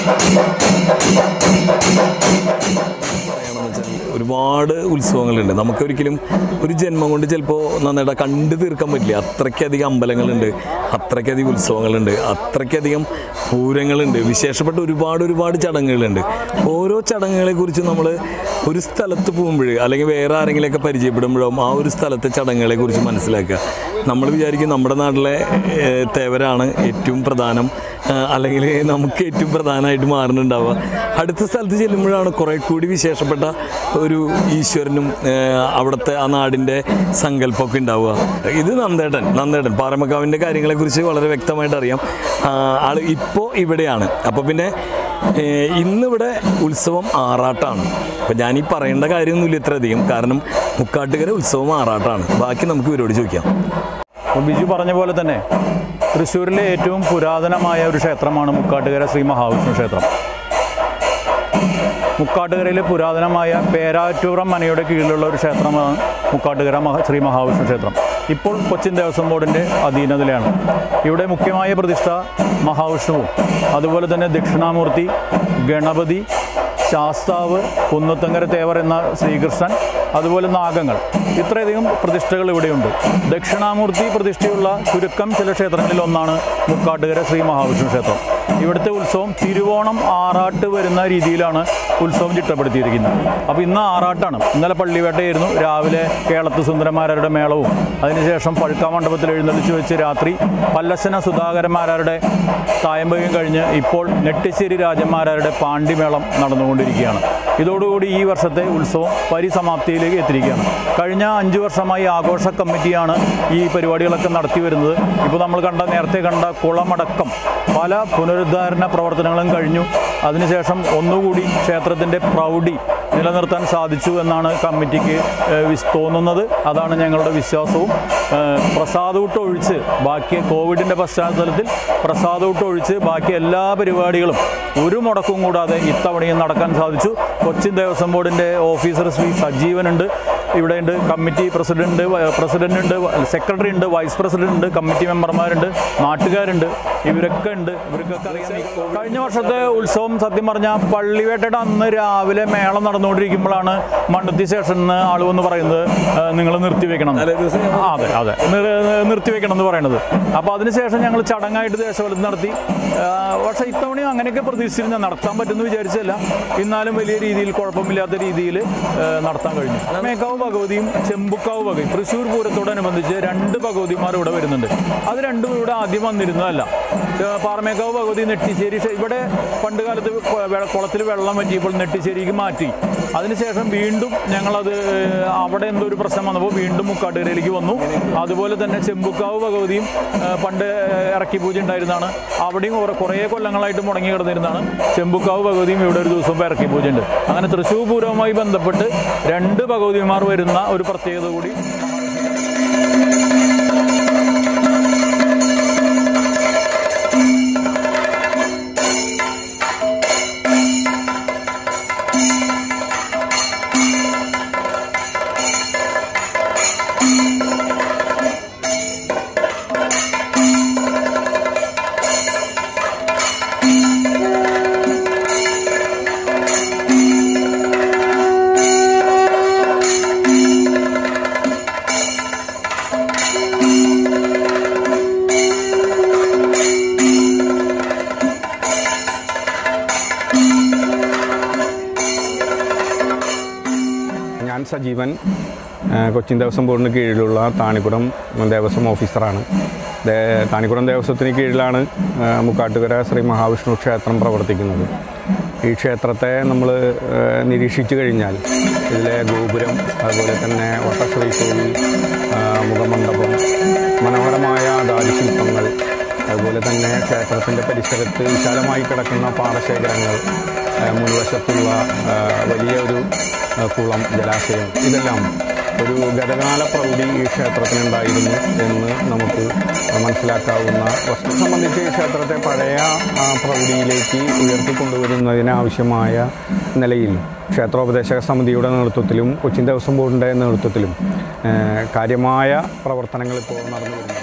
പറയണമെന്ന് വെച്ചാൽ ഒരുപാട് ഉത്സവങ്ങളുണ്ട് നമുക്കൊരിക്കലും ഒരു ജന്മം കൊണ്ട് ചിലപ്പോൾ നന്നായിട്ട് കണ്ടു തീർക്കാൻ പറ്റില്ല അത്രയ്ക്കധികം അമ്പലങ്ങളുണ്ട് അത്രയ്ക്കധികം ഉത്സവങ്ങളുണ്ട് അത്രയ്ക്കധികം പൂരങ്ങളുണ്ട് വിശേഷപ്പെട്ട ഒരുപാട് ഒരുപാട് ചടങ്ങുകളുണ്ട് ഓരോ ചടങ്ങുകളെ കുറിച്ച് നമ്മൾ ഒരു സ്ഥലത്ത് പോകുമ്പോൾ അല്ലെങ്കിൽ വേറെ ആരെങ്കിലുമൊക്കെ പരിചയപ്പെടുമ്പോഴും ആ ഒരു സ്ഥലത്തെ ചടങ്ങുകളെ കുറിച്ച് മനസ്സിലാക്കുക നമ്മൾ വിചാരിക്കും നമ്മുടെ നാട്ടിലെ ഏഹ്, തേവരാണ് ഏറ്റവും പ്രധാനം ആഹ് അല്ലെങ്കിൽ നമുക്ക് ഏറ്റവും പ്രധാനമായിട്ട് മാറുന്നുണ്ടാവുക അടുത്ത സ്ഥലത്ത് ചെല്ലുമ്പോഴാണ് കുറേ കൂടി വിശേഷപ്പെട്ട ഒരു ഈശ്വരനും ആഹ് അവിടുത്തെ ആ നാടിൻ്റെ സങ്കല്പമൊക്കെ ഉണ്ടാവുക ഇത് നന്ദേട്ടൻ നന്ദേട്ടൻ പാറമക്കാവിൻ്റെ കാര്യങ്ങളെക്കുറിച്ച് വളരെ വ്യക്തമായിട്ട് അറിയാം ആഹ് ആള് ഇപ്പോൾ ഇവിടെയാണ് അപ്പോൾ പിന്നെ ഏഹ് ഇന്നിവിടെ ഉത്സവം ആറാട്ടാണ് അപ്പോൾ ഞാനീ പറയേണ്ട കാര്യമൊന്നുമില്ല ഇത്രയധികം കാരണം മുക്കാട്ടുകര ഉത്സവം ആറാട്ടാണ് ബാക്കി നമുക്ക് ഇവരോട് ചോദിക്കാം അപ്പോൾ ബിജു പറഞ്ഞ പോലെ തന്നെ തൃശ്ശൂരിലെ ഏറ്റവും പുരാതനമായ ഒരു ക്ഷേത്രമാണ് മുക്കാട്ടുകര ശ്രീ മഹാവിഷ്ണു ക്ഷേത്രം മുക്കാട്ടുകരയിലെ പുരാതനമായ പേരാറ്റൂറം മനയുടെ കീഴിലുള്ള ഒരു ക്ഷേത്രമാണ് മുക്കാട്ടുകര മഹ ശ്രീ മഹാവിഷ്ണു ക്ഷേത്രം ഇപ്പോൾ കൊച്ചിൻ ദേവസ്വം ബോർഡിൻ്റെ അധീനതയിലാണ് ഇവിടെ മുഖ്യമായ പ്രതിഷ്ഠ മഹാവിഷ്ണുവും അതുപോലെ തന്നെ ദക്ഷിണാമൂർത്തി ഗണപതി ശാസ്താവ് കുന്നത്തങ്കര തേവർ എന്ന ശ്രീകൃഷ്ണൻ അതുപോലെ നാഗങ്ങൾ ഇത്രയധികം പ്രതിഷ്ഠകൾ ഇവിടെയുണ്ട് ദക്ഷിണാമൂർത്തി പ്രതിഷ്ഠയുള്ള ചുരുക്കം ചില ക്ഷേത്രങ്ങളിൽ ഒന്നാണ് മുക്കാട്ടുകര ശ്രീ മഹാവിഷ്ണു ക്ഷേത്രം ഇവിടുത്തെ ഉത്സവം തിരുവോണം ആറാട്ട് വരുന്ന രീതിയിലാണ് ഉത്സവം ചിട്ടപ്പെടുത്തിയിരിക്കുന്നത് അപ്പോൾ ഇന്ന് ആറാട്ടാണ് ഇന്നലെ പള്ളിവേട്ടയായിരുന്നു രാവിലെ കേളത്ത് സുന്ദരന്മാരുടെ മേളവും അതിനുശേഷം പഴുക്കാ മണ്ഡപത്തിൽ എഴുന്നള്ളിച്ച് വെച്ച് രാത്രി പല്ലശന സുധാകരന്മാരുടെ തായമ്പകം കഴിഞ്ഞ് ഇപ്പോൾ നെട്ടിശ്ശേരി രാജന്മാരുടെ പാണ്ടിമേളം നടന്നുകൊണ്ടിരിക്കുകയാണ് ഇതോടുകൂടി ഈ വർഷത്തെ ഉത്സവം പരിസമാപ്തിയിലേക്ക് എത്തിയിരിക്കുകയാണ് കഴിഞ്ഞ അഞ്ച് വർഷമായി ആഘോഷ കമ്മിറ്റിയാണ് ഈ പരിപാടികളൊക്കെ നടത്തി വരുന്നത് ഇപ്പോൾ നമ്മൾ കണ്ട നേരത്തെ കണ്ട കുളമടക്കം പല പുനരുദ്ധാരണ പ്രവർത്തനങ്ങളും കഴിഞ്ഞു അതിനുശേഷം ഒന്നുകൂടി ക്ഷേത്രത്തിൻ്റെ പ്രൗഢി നിലനിർത്താൻ സാധിച്ചു എന്നാണ് കമ്മിറ്റിക്ക് ഏഹ്, വിസ്- തോന്നുന്നത് അതാണ് ഞങ്ങളുടെ വിശ്വാസവും ഏഹ്, പ്രസാദൂട്ട് ഒഴിച്ച് ബാക്കി കോവിഡിൻ്റെ പശ്ചാത്തലത്തിൽ പ്രസാദൂട്ട് ഒഴിച്ച് ബാക്കി എല്ലാ പരിപാടികളും ഒരു മുടക്കവും കൂടാതെ ഇത്തവണയും നടക്കാൻ സാധിച്ചു കൊച്ചിൻ ദേവസ്വം ബോർഡിൻ്റെ ഓഫീസർ ശ്രീ സജീവനുണ്ട് ഇവിടെയുണ്ട് കമ്മിറ്റി പ്രസിഡന്റ് പ്രസിഡന്റ് ഉണ്ട് സെക്രട്ടറി ഉണ്ട് വൈസ് പ്രസിഡന്റ് ഉണ്ട് കമ്മിറ്റി മെമ്പർമാരുണ്ട് നാട്ടുകാരുണ്ട് ഇവരൊക്കെ ഉണ്ട് ഇവർക്കൊക്കെ അറിയാം കഴിഞ്ഞ വർഷത്തെ ഉത്സവം സത്യം പറഞ്ഞാൽ പള്ളിവേട്ടയുടെ അന്ന് രാവിലെ മേളം നടന്നുകൊണ്ടിരിക്കുമ്പോഴാണ് മണ്ണത്തി സ്റ്റേഷനിൽ നിന്ന് ആൾ വന്ന് പറയുന്നത് നിങ്ങൾ നിർത്തിവെക്കണം തലേ ദിവസം ആ, അതെ അതെ നിർ- നിർത്തിവെക്കണം എന്ന് പറയുന്നത് അപ്പോൾ അതിനുശേഷം ഞങ്ങൾ ചടങ്ങായിട്ട് ദേശവലം നടത്തി ആ, പക്ഷേ ഇത്തവണയും അങ്ങനെയൊക്കെ പ്രതീക്ഷിച്ചിരുന്ന നടത്താൻ പറ്റുമെന്ന് വിചാരിച്ചല്ല എന്നാലും വലിയ രീതിയിൽ കുഴപ്പമില്ലാത്ത രീതിയിൽ നടത്താൻ കഴിഞ്ഞു മേക്കാവ് ഭഗവതിയും ചെമ്പുക്കാവ് ഭഗവതി തൃശ്ശൂർ പൂരത്തോടനുബന്ധിച്ച് രണ്ട് ഭഗവതിമാർ ഇവിടെ വരുന്നുണ്ട് അത് രണ്ടും ഇവിടെ ആദ്യം വന്നിരുന്നതല്ല ഏ, പാറമേക്കാവ് ഭഗവതി നെട്ടിശ്ശേരി ക്ഷേ- ഇവിടെ പണ്ട് കാലത്ത് കൊ- വെ- കുളത്തിൽ വെള്ളം പറ്റിയപ്പോൾ നെട്ടിശ്ശേരിക്ക് മാറ്റി അതിനുശേഷം വീണ്ടും ഞങ്ങളത് ഏഹ്, അവിടെ എന്തോ ഒരു പ്രശ്നം വന്നപ്പോൾ വീണ്ടും മുക്കാട്ടുകരയിലേക്ക് വന്നു അതുപോലെ തന്നെ ചെമ്പുക്കാവ് ഭഗവതിയും ഏഹ്, പണ്ട് ഏഹ്, ഇറക്കി പൂജ ഉണ്ടായിരുന്നതാണ് അവിടെയും കുറെ- കുറേ കൊല്ലങ്ങളായിട്ട് മുടങ്ങി കിടന്നിരുന്നതാണ് ചെമ്പുക്കാവ് ഭഗവതിയും ഇവിടെ ഒരു ദിവസം ഇപ്പോൾ ഇറക്കി പൂജ ഉണ്ട് അങ്ങനെ തൃശ്ശൂർ പൂരവുമായി ബന്ധപ്പെട്ട് രണ്ട് ഭഗവതിമാർ വരുന്ന ഒരു പ്രത്യേകത കൂടി ഞാൻ സജീവൻ ആ, കൊച്ചിൻ ദേവസ്വം ബോർഡിന് കീഴിലുള്ള താണിക്കുടം ദേവസ്വം ഓഫീസറാണ് ദേ- താണിക്കുടം ദേവസ്വത്തിന് കീഴിലാണ് ആ, മുക്കാട്ടുകര ശ്രീ മഹാവിഷ്ണു ക്ഷേത്രം പ്രവർത്തിക്കുന്നത് ഈ ക്ഷേത്രത്തെ നമ്മൾ നിരീക്ഷിച്ചു കഴിഞ്ഞാൽ ഇതിലെ ഗോപുരം അതുപോലെ തന്നെ വട്ടശ്രീകോവിൽ ആ, മുഖമണ്ഡപം മനോഹരമായ ദാരുശില്പങ്ങൾ അതുപോലെ തന്നെ ക്ഷേത്രത്തിൻ്റെ പരിസരത്ത് വിശാലമായി കിടക്കുന്ന പാടശേഖരങ്ങൾ ആ, മുൻവശത്തുള്ള ആ, വലിയ ഒരു ആ, കുളം ജലാശയം ഇതെല്ലാം ഒരു ഗതകാല പ്രൗഢി ഈ ക്ഷേത്രത്തിനുണ്ടായിരുന്നു എന്ന് നമുക്ക് മനസ്സിലാക്കാവുന്ന വസ്തു സംബന്ധിച്ച് ഈ ക്ഷേത്രത്തെ പഴയ ആ, പ്രൗഢിയിലേക്ക് ഉയർത്തിക്കൊണ്ടുവരുന്നതിനാവശ്യമായ നിലയിൽ ക്ഷേത്രോപദേശക സമിതിയുടെ നേതൃത്വത്തിലും കൊച്ചിൻ ദേവസ്വം ബോർഡിൻ്റെ നേതൃത്വത്തിലും ആ, കാര്യമായ പ്രവർത്തനങ്ങൾ ഇപ്പോൾ നടന്നു വരുന്നുണ്ട്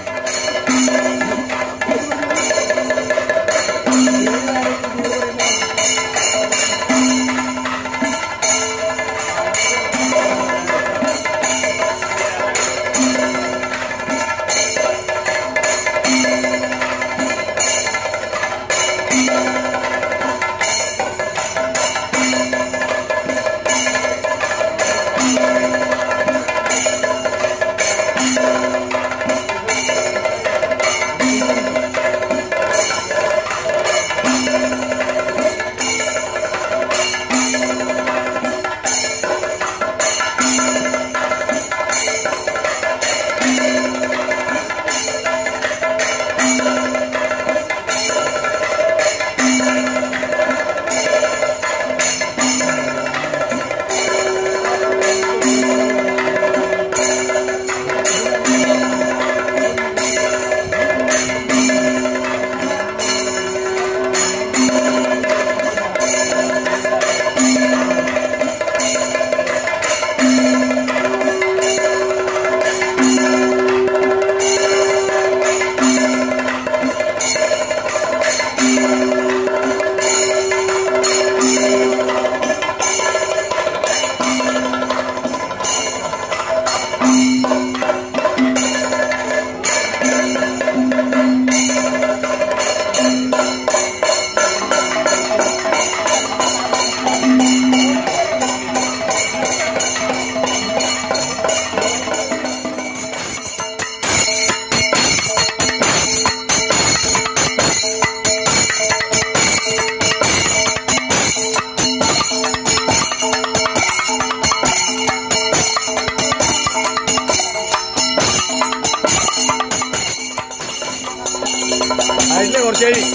സൈഡിലെ കുറച്ച് കഴി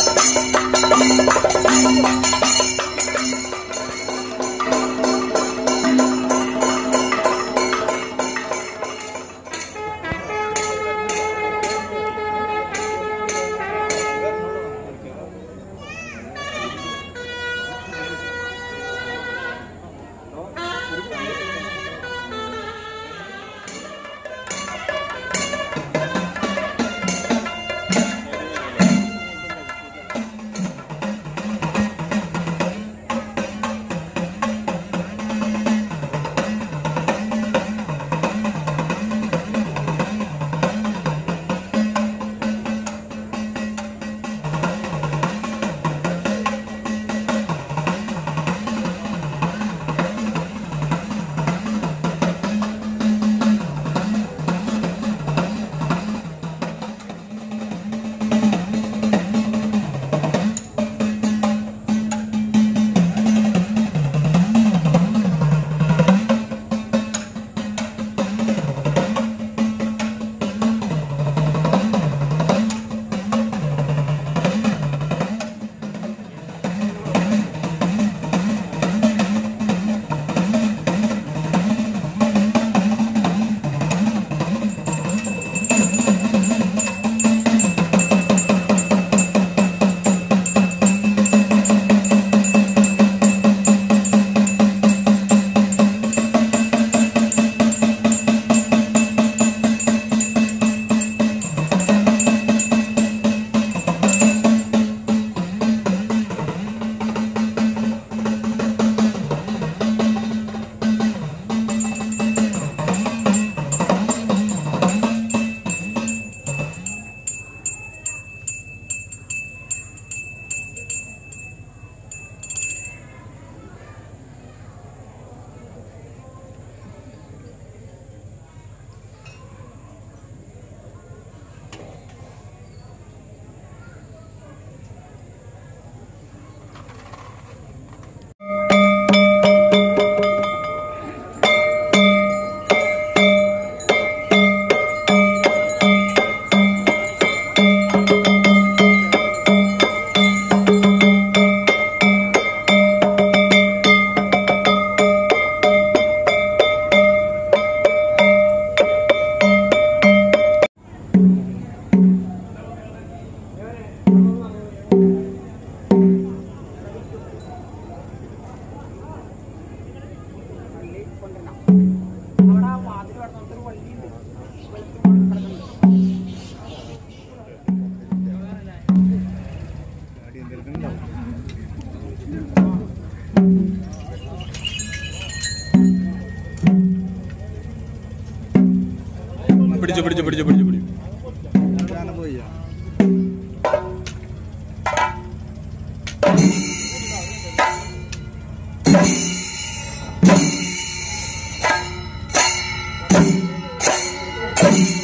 പിടിച്ചു പിടിച്ചു പിടിച്ചു പിടിച്ചു പിടിച്ചു Thank